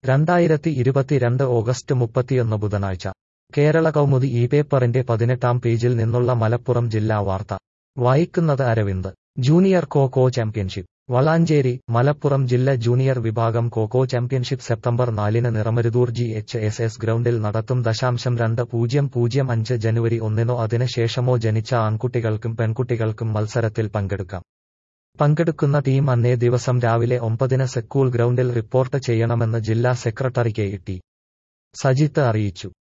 രണ്ടായിരത്തി ഇരുപത്തിരണ്ട് ഓഗസ്റ്റ് മുപ്പത്തിയൊന്ന് ബുധനാഴ്ച കേരള കൗമുദി ഈ പേപ്പറിന്റെ പതിനെട്ടാം പേജിൽ നിന്നുള്ള മലപ്പുറം ജില്ലാ വാർത്ത വായിക്കുന്നത് അരവിന്ദ് ജൂനിയർ കോ കോ ചാമ്പ്യൻഷിപ്പ് വളാഞ്ചേരി മലപ്പുറം ജില്ല ജൂനിയർ വിഭാഗം കോകോ ചാമ്പ്യൻഷിപ്പ് സെപ്റ്റംബർ നാലിന് Niramaruthur G H S S ഗ്രൗണ്ടിൽ നടത്തും ദശാംശം രണ്ട് പൂജ്യം പൂജ്യം അഞ്ച് ജനുവരി ഒന്നിനോ അതിന് ശേഷമോ ജനിച്ച ആൺകുട്ടികൾക്കും പെൺകുട്ടികൾക്കും മത്സരത്തിൽ പങ്കെടുക്കാം പങ്കെടുക്കുന്ന ടീം അന്നേ ദിവസം രാവിലെ ഒമ്പതിന് സ്കൂൾ ഗ്രൗണ്ടിൽ റിപ്പോർട്ട് ചെയ്യണമെന്ന് ജില്ലാ സെക്രട്ടറി കെ ടി സജിത്ത് അറിയിച്ചു